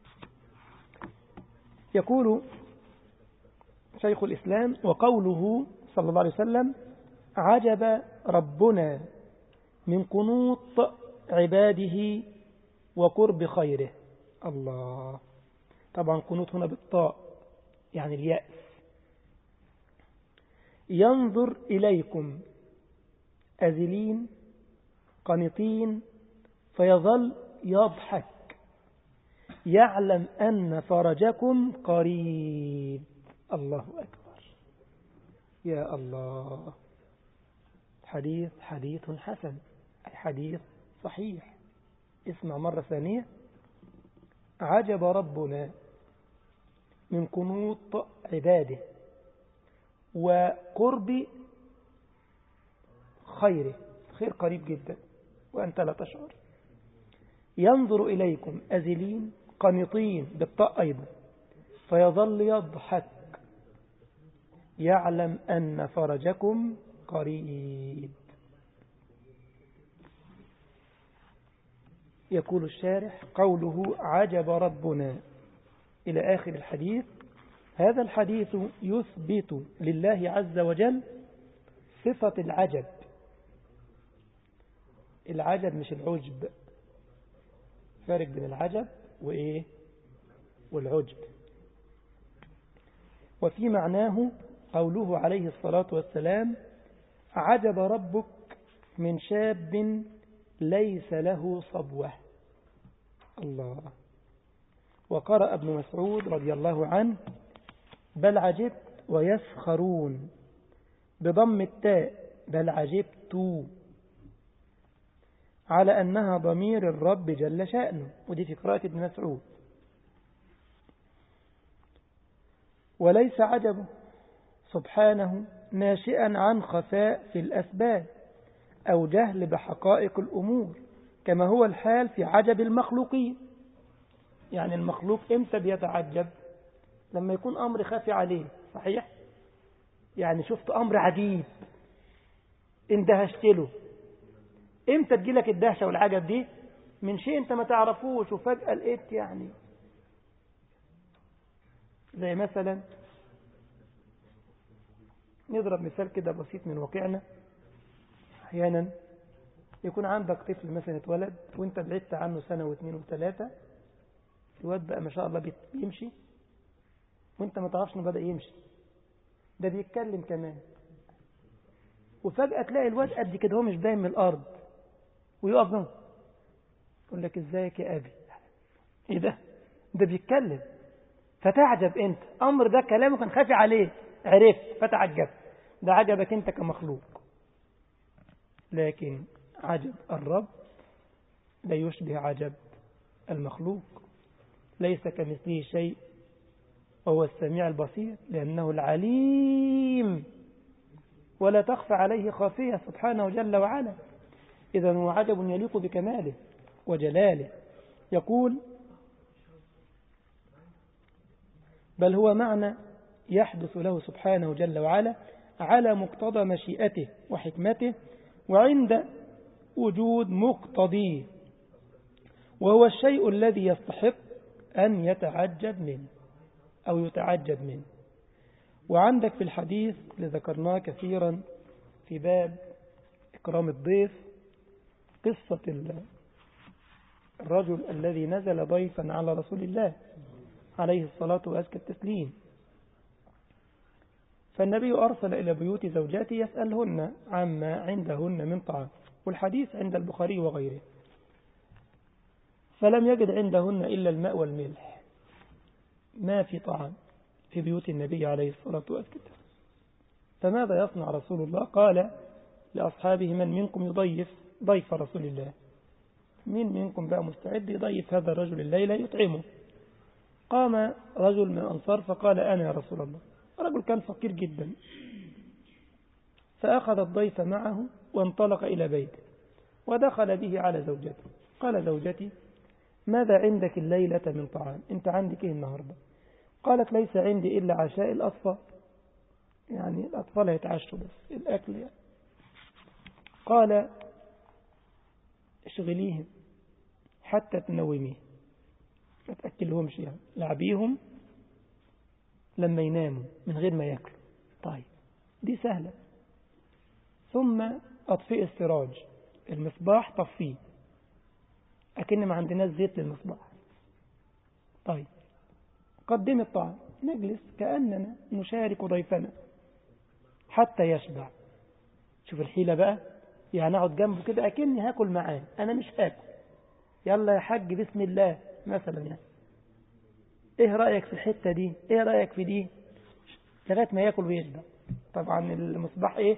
يقول شيخ الإسلام وقوله صلى الله عليه وسلم عجب ربنا من قنوط عباده وقرب خيره الله طبعا قنوط هنا بالطاء يعني اليأس ينظر إليكم أذلين قنطين فيظل يضحك يعلم أن فرجكم قريب الله أكبر يا الله حديث حديث حسن أي حديث صحيح اسمع مرة ثانية عجب ربنا من قنوط عباده وقرب خيره خير قريب جدا وأنت لا تشعر ينظر إليكم أزلين قنطين بالطاء أيضا فيظل يضحك يعلم أن فرجكم قريب يقول الشارح قوله عجب ربنا إلى آخر الحديث هذا الحديث يثبت لله عز وجل صفة العجب العجب مش العجب فارق بين العجب وإيه والعجب وفي معناه قوله عليه الصلاة والسلام عجب ربك من شاب ليس له صبوة الله وقرأ ابن مسعود رضي الله عنه بل عجبت ويسخرون بضم التاء بل عجبت على أنها ضمير الرب جل شأنه ودي في قراءة ابن مسعود وليس عجبه سبحانه ناشئا عن خفاء في الأسباب أو جهل بحقائق الأمور كما هو الحال في عجب المخلوقين يعني المخلوق امتى بيتعجب لما يكون أمر خافي عليه صحيح يعني شفت أمر عجيب اندهشت له امتى تجيلك الدهشة والعجب دي من شيء انت ما تعرفوش وفجأة لقيت يعني زي مثلا نضرب مثال كده بسيط من واقعنا احيانا يكون عندك طفل مثلا اتولد وانت بعدت عنه سنة واثنين وثلاثة الواد بقى ما شاء الله بيمشي وانت ما تعرفش انه بدأ يمشي ده بيتكلم كمان وفجأة تلاقي الواد قد كده هو مش باين من الأرض ويقف جنبه يقول لك ازيك يا أبي ايه ده ده بيتكلم فتعجب انت امر ده كلامه كان خافي عليه عرفت فتعجب ده عجبك انت كمخلوق لكن عجب الرب لا يشبه عجب المخلوق ليس كمثله شيء وهو السميع البصير لأنه العليم ولا تخفى عليه خافية سبحانه جل وعلا إذا هو عجب يليق بكماله وجلاله يقول بل هو معنى يحدث له سبحانه جل وعلا على مقتضى مشيئته وحكمته وعند وجود مقتضيه وهو الشيء الذي يستحق أن يتعجب منه أو يتعجب منه وعندك في الحديث اللي ذكرناه كثيرا في باب إكرام الضيف قصة الرجل الذي نزل ضيفا على رسول الله عليه الصلاة وأزكى التسليم فالنبي أرسل إلى بيوت زوجاته يسألهن عما عندهن من طعام والحديث عند البخاري وغيره فلم يجد عندهن إلا الماء والملح ما في طعام في بيوت النبي عليه الصلاة والسلام فماذا يصنع رسول الله قال لأصحابه من منكم يضيف ضيف رسول الله من منكم بقى مستعد يضيف هذا الرجل الليلة يطعمه قام رجل من الأنصار فقال أنا يا رسول الله رجل كان فقير جدا فأخذ الضيف معه وانطلق إلى بيته ودخل به على زوجته قال زوجتي ماذا عندك الليلة من طعام انت عندك ايه النهاردة قالت ليس عندي إلا عشاء الأطفال يعني الأطفال يتعشوا بس الأكل يعني قال اشغليهم حتى تنوميه ما تأكلهمش يعني لعبيهم لما يناموا من غير ما يأكلوا طيب دي سهلة ثم أطفئ السراج المصباح طفيه أكن ما عندناش زيت للمصباح طيب قدم الطعام نجلس كأننا نشارك ضيفنا حتى يشبع شوف الحيلة بقى يعني أقعد جنبه كده أكني هاكل معاه أنا مش هاكل يلا يا حاج بسم الله مثلا يعني ايه رأيك في الحتة دي ايه رأيك في دي لغاية ما ياكل ويشبع طبعا المصباح ايه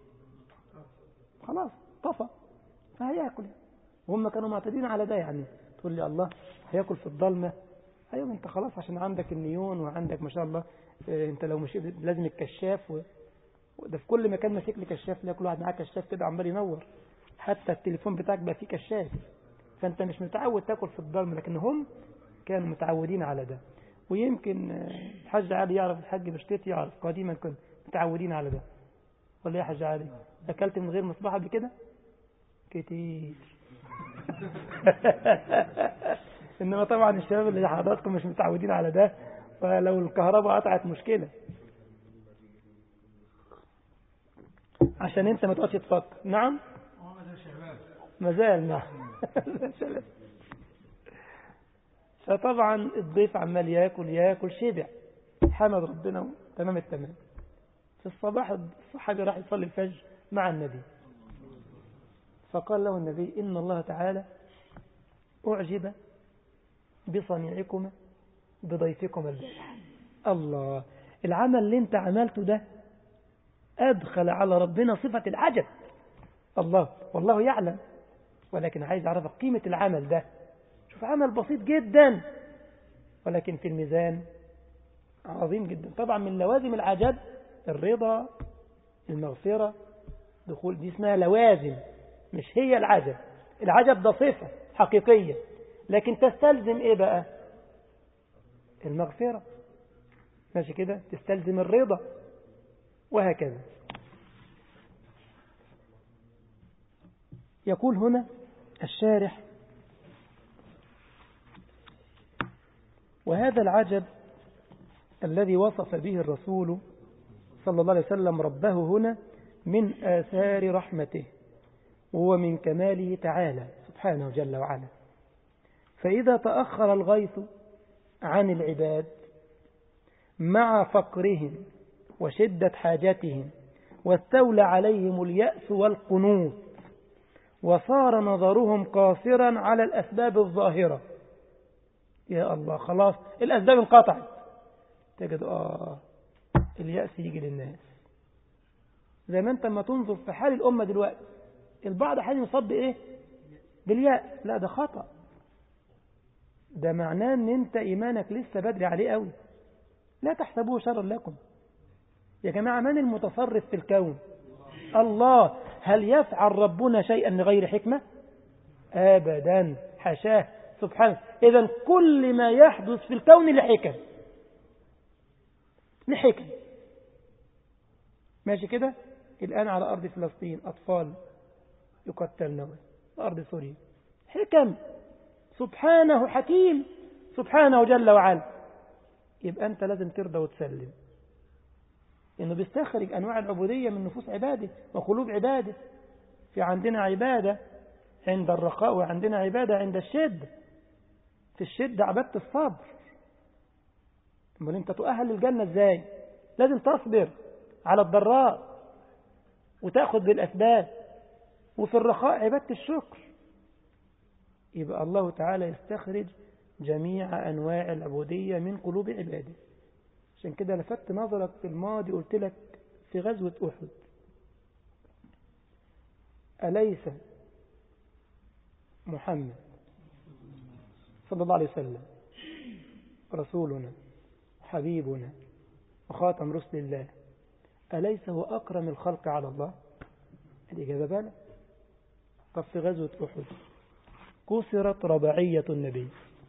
خلاص طفى فهياكل وهم كانوا معتادين على ده يعني تقول لي الله هياكل في الضلمة ايوه انت خلاص عشان عندك النيون وعندك ما شاء الله انت لو مش لازم الكشاف و... وده في كل مكان ماسك لي كشاف لا كل واحد معاه كشاف كده عمال ينور حتى التليفون بتاعك بقى فيه كشاف فانت مش متعود تاكل في الضلمة لكن هم كانوا متعودين على ده ويمكن الحاج علي يعرف الحاج بشتيت يعرف قديما كنا متعودين على ده ولا يا حاج علي اكلت من غير مصباح قبل كده كتير انما طبعا الشباب اللي حضراتكم مش متعودين على ده فلو الكهرباء قطعت مشكلة عشان انت ما تقعدش تفكر نعم مازال نعم فطبعا الضيف عمال ياكل ياكل شبع حمد ربنا تمام التمام في الصباح الصحابي راح يصلي الفجر مع النبي فقال له النبي إن الله تعالى أعجب بصنيعكما بضيفكما البارح الله العمل اللي انت عملته ده أدخل على ربنا صفة العجب الله والله يعلم ولكن عايز أعرف قيمة العمل ده شوف عمل بسيط جدا ولكن في الميزان عظيم جدا طبعا من لوازم العجب الرضا المغفرة دخول دي اسمها لوازم مش هي العجب العجب ده صفة حقيقية لكن تستلزم ايه بقى المغفرة ماشي كده تستلزم الرضا وهكذا يقول هنا الشارح وهذا العجب الذي وصف به الرسول صلى الله عليه وسلم ربه هنا من آثار رحمته وهو من كماله تعالى سبحانه جل وعلا فإذا تأخر الغيث عن العباد مع فقرهم وشدة حاجتهم واستولى عليهم اليأس والقنوط وصار نظرهم قاصرا على الأسباب الظاهرة يا الله خلاص الأسباب انقطعت تجد آه اليأس يجي للناس زي ما انت ما تنظر في حال الأمة دلوقتي البعض حال يصاب بإيه باليأس لا ده خطأ ده معناه ان انت ايمانك لسه بدري عليه قوي لا تحسبوه شرا لكم يا جماعة من المتصرف في الكون الله هل يفعل ربنا شيئا لغير حكمة أبدا حشاه سبحانه إذا كل ما يحدث في الكون لحكم لحكم ماشي كده الآن على أرض فلسطين أطفال يقتلن أرض سوريا حكم سبحانه حكيم سبحانه جل وعلا يبقى أنت لازم ترضى وتسلم إنه بيستخرج أنواع العبودية من نفوس عباده وقلوب عباده في عندنا عبادة عند الرخاء وعندنا عبادة عند الشدة في الشدة عبادة الصبر امال انت تؤهل للجنة ازاي لازم تصبر على الضراء وتأخذ بالأسباب وفي الرخاء عبادة الشكر يبقى الله تعالى يستخرج جميع أنواع العبودية من قلوب عباده عشان كده لفت نظرك في الماضي قلت لك في غزوة أحد أليس محمد صلى الله عليه وسلم رسولنا حبيبنا وخاتم رسل الله أليس هو أكرم الخلق على الله الإجابة بلى طب في غزوة أحد كسرت رباعية النبي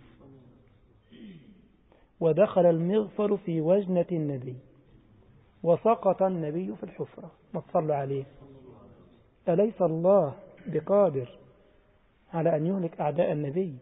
ودخل المغفر في وجنة النبي وسقط النبي في الحفرة ما تصلوا عليه أليس الله بقادر على أن يهلك أعداء النبي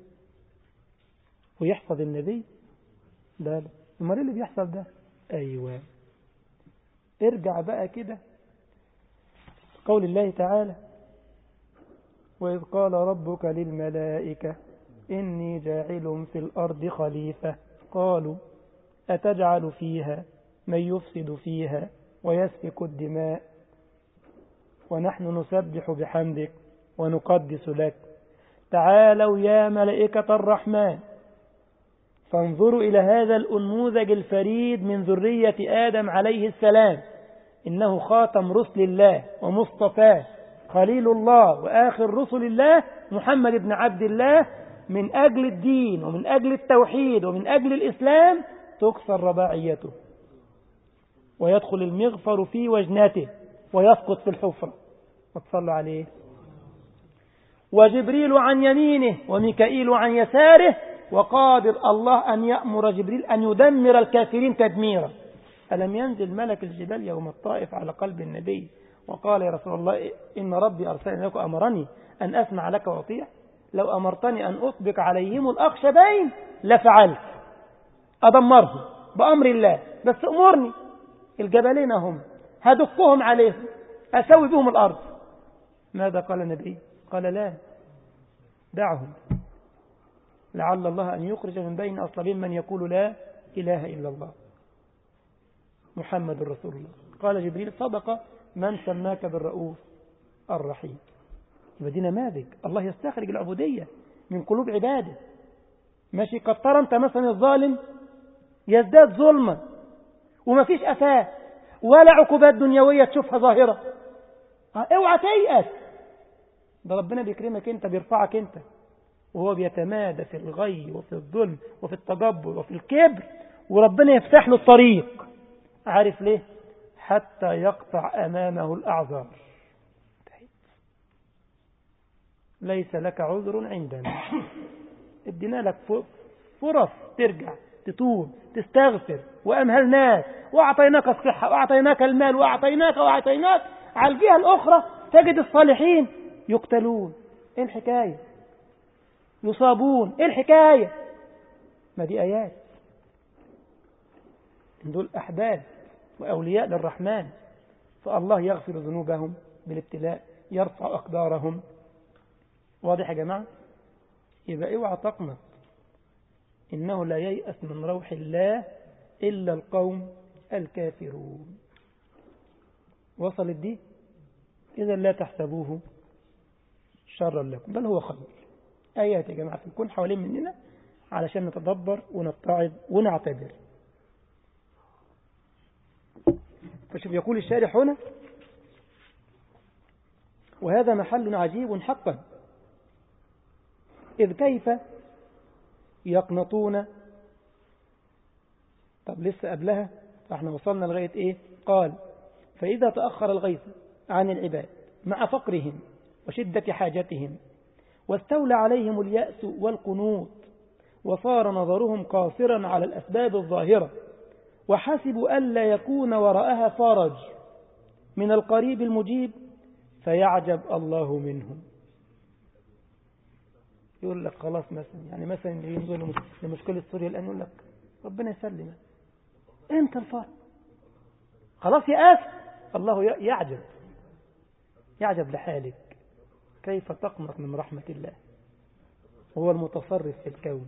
ويحفظ النبي لا لا امال اللي بيحصل ده أيوة ارجع بقى كده قول الله تعالى وإذ قال ربك للملائكة إني جاعل في الأرض خليفة قالوا أتجعل فيها من يفسد فيها ويسفك الدماء ونحن نسبح بحمدك ونقدس لك تعالوا يا ملائكة الرحمن فانظروا إلى هذا الأنموذج الفريد من ذرية آدم عليه السلام إنه خاتم رسل الله ومصطفاه خليل الله وآخر رسل الله محمد بن عبد الله من أجل الدين ومن أجل التوحيد ومن أجل الإسلام تكسر رباعيته ويدخل المغفر في وجنته ويسقط في الحفرة وتصلوا عليه وجبريل عن يمينه وميكائيل عن يساره وقادر الله أن يأمر جبريل أن يدمر الكافرين تدميرا ألم ينزل ملك الجبال يوم الطائف على قلب النبي وقال يا رسول الله إن ربي أرسلني لك أمرني أن أسمع لك وأطيع لو أمرتني أن أطبق عليهم الأخشبين لفعلت أدمرهم بأمر الله بس أمرني الجبلين هم هدقهم عليهم أسوي بهم الأرض ماذا قال النبي قال لا دعهم لعل الله أن يخرج من بين أصلابين من يقول لا إله إلا الله محمد رسول الله قال جبريل صدق من سماك بالرؤوف الرحيم يبقى دي نماذج الله يستخرج العبودية من قلوب عباده ماشي قد ترى انت مثلا الظالم يزداد ظلما وما فيش أساس ولا عقوبات دنيوية تشوفها ظاهرة اوعى تيأس ده ربنا بيكرمك انت بيرفعك انت وهو بيتمادى في الغي وفي الظلم وفي التجبر وفي الكبر وربنا يفتح له الطريق عارف ليه حتى يقطع أمامه الأعذار ليس لك عذر عندنا ادينا لك فرص ترجع تتوب تستغفر وأمهلناك وأعطيناك الصحة وأعطيناك المال وأعطيناك وأعطيناك على الجهة الأخرى تجد الصالحين يقتلون إيه الحكاية يصابون إيه الحكاية ما دي آيات دول أحباب وأولياء للرحمن فالله يغفر ذنوبهم بالابتلاء يرفع أقدارهم واضح يا جماعة يبقى اوعى تقنط إنه لا ييأس من روح الله إلا القوم الكافرون وصلت دي إذا لا تحسبوه شرا لكم بل هو خير آيات يا جماعة تكون حوالين مننا علشان نتدبر ونتعظ ونعتبر فشوف يقول الشارح هنا وهذا محل عجيب حقا إذ كيف يقنطون طب لسه قبلها فاحنا وصلنا لغاية ايه قال فإذا تأخر الغيث عن العباد مع فقرهم وشدة حاجتهم واستولى عليهم اليأس والقنوط وصار نظرهم قاصرا على الأسباب الظاهرة وحسبوا ألا يكون وراءها فرج من القريب المجيب فيعجب الله منهم يقول لك خلاص مثلا يعني مثلا اللي ينظر لمشكلة سوريا الآن يقول لك ربنا يسلم انت الفرج خلاص يا آسف الله يعجب يعجب لحالك كيف تقنط من رحمة الله هو المتصرف في الكون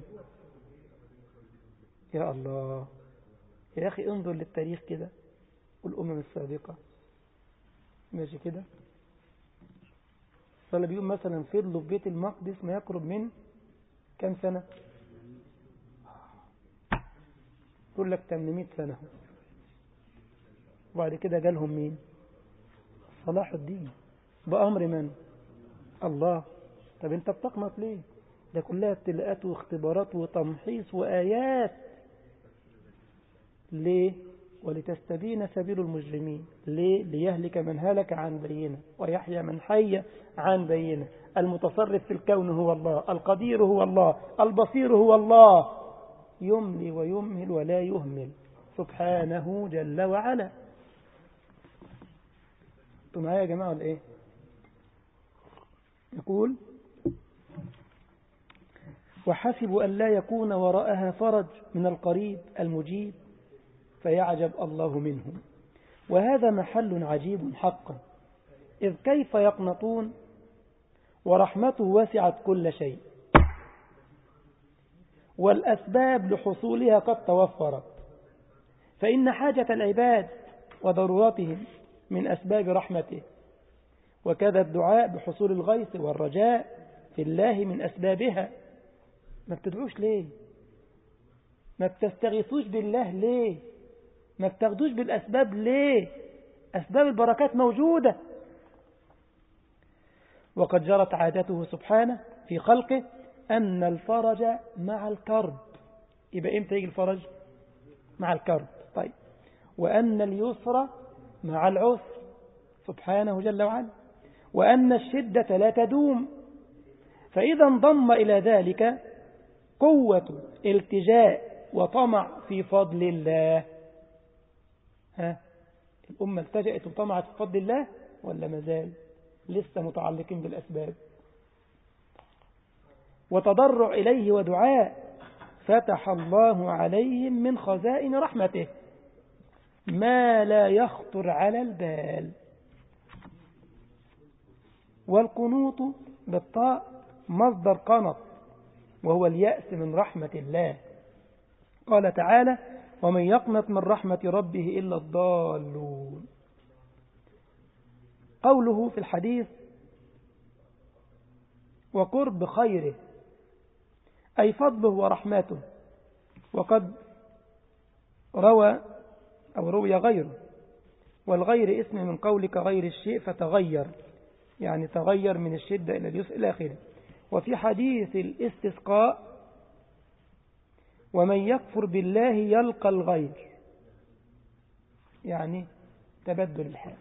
يا الله يا أخي انظر للتاريخ كده والأمم السابقة ماشي كده فاللي بيقول مثلا فضلوا في بيت المقدس ما يقرب من كم سنة يقول لك 800 سنة وبعد كده جالهم مين صلاح الدين بأمر من الله طب انت بتقنط ليه ده كلها ابتلاءات واختبارات وتمحيص وآيات ليه ولتستبين سبيل المجرمين ليه ليهلك من هلك عن بينه ويحيى من حي عن بينه المتصرف في الكون هو الله القدير هو الله البصير هو الله يملي ويمهل ولا يهمل سبحانه جل وعلا انتوا معايا يا جماعة ولا ايه يقول وحسبوا أن لا يكون وراءها فرج من القريب المجيب فيعجب الله منهم وهذا محل عجيب حقا إذ كيف يقنطون ورحمته وسعت كل شيء والأسباب لحصولها قد توفرت فإن حاجة العباد وضرورتهم من أسباب رحمته وكذا الدعاء بحصول الغيث والرجاء في الله من أسبابها ما بتدعوش ليه ما بتستغيثوش بالله ليه ما بتاخدوش بالأسباب ليه أسباب البركات موجودة وقد جرت عادته سبحانه في خلقه أن الفرج مع الكرب يبقى إمتى يجي الفرج مع الكرب طيب وأن اليسر مع العسر سبحانه جل وعلا وأن الشدة لا تدوم فإذا انضم إلى ذلك قوة التجاء وطمع في فضل الله ها الأمة التجأت وطمعت في فضل الله ولا مازال لسه متعلقين بالأسباب وتضرع إليه ودعاء فتح الله عليهم من خزائن رحمته ما لا يخطر على البال والقنوط بالطاء مصدر قنط وهو اليأس من رحمة الله قال تعالى ومن يقنط من رحمة ربه إلا الضالون قوله في الحديث وقرب خيره أي فضله ورحمته وقد روى أو روي غيره والغير اسم من قولك غير الشيء فتغير يعني تغير من الشدة إلى اليسر إلى آخره وفي حديث الاستسقاء ومن يكفر بالله يلقى الغير يعني تبدل الحال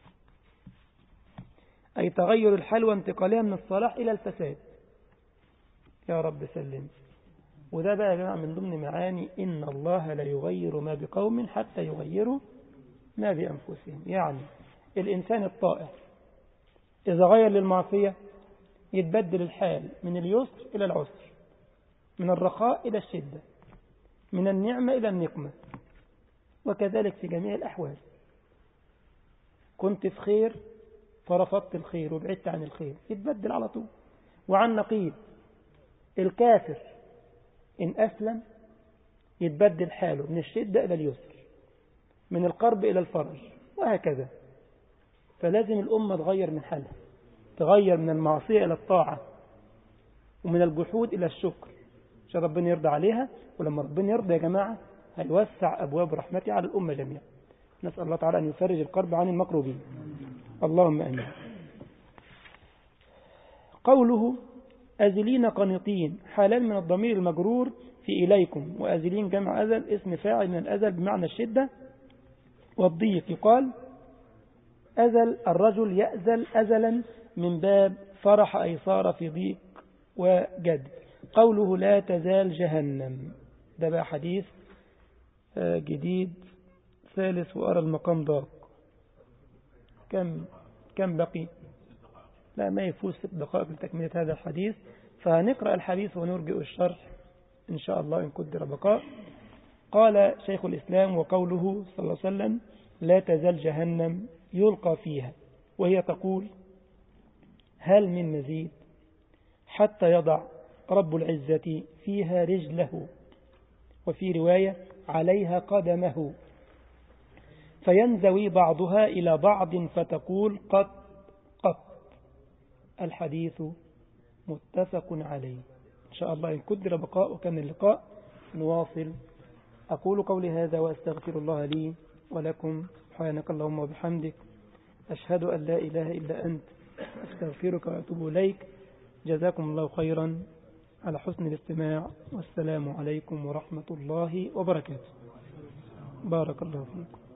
أي تغير الحال وانتقالها من الصلاح إلى الفساد يا رب سلم وده بقى يا جماعة من ضمن معاني إن الله لا يغير ما بقوم حتى يغيروا ما بأنفسهم يعني الإنسان الطائع إذا غير للمعصية يتبدل الحال من اليسر إلى العسر من الرخاء إلى الشدة من النعمة إلى النقمة وكذلك في جميع الأحوال كنت في خير فرفضت الخير وبعدت عن الخير يتبدل على طول وعن نقيض الكافر إن أسلم يتبدل حاله من الشدة إلى اليسر من القرب إلى الفرج وهكذا فلازم الأمة تغير من حالها تغير من المعصية إلى الطاعة ومن الجحود إلى الشكر عشان ربنا يرضى عليها ولما ربنا يرضى يا جماعة هيوسع أبواب رحمته على الأمة جميعا نسأل الله تعالى أن يفرج القرب عن المكروبين اللهم أمين قوله أزلين قنطين حالان من الضمير المجرور في إليكم وأزلين جمع أزل اسم فاعل من الأزل بمعنى الشدة والضيق يقال أزل الرجل يأزل أزلا من باب فرح أي صار في ضيق وجد قوله لا تزال جهنم ده بقى حديث جديد ثالث وأرى المقام ضاق كم كم بقي لا ما يفوز ست دقائق لتكملة هذا الحديث فنقرأ الحديث ونرجئ الشرح إن شاء الله إن قدر بقاء قال شيخ الإسلام وقوله صلى الله عليه وسلم لا تزال جهنم يلقى فيها وهي تقول هل من مزيد حتى يضع رب العزة فيها رجله وفي رواية عليها قدمه فينزوي بعضها إلى بعض فتقول قط قط الحديث متفق عليه إن شاء الله إن قدر بقاء وكان اللقاء نواصل أقول قولي هذا وأستغفر الله لي ولكم سبحانك اللهم وبحمدك أشهد أن لا إله إلا أنت أستغفرك وأتوب إليك جزاكم الله خيرا على حسن الاستماع والسلام عليكم ورحمة الله وبركاته بارك الله فيكم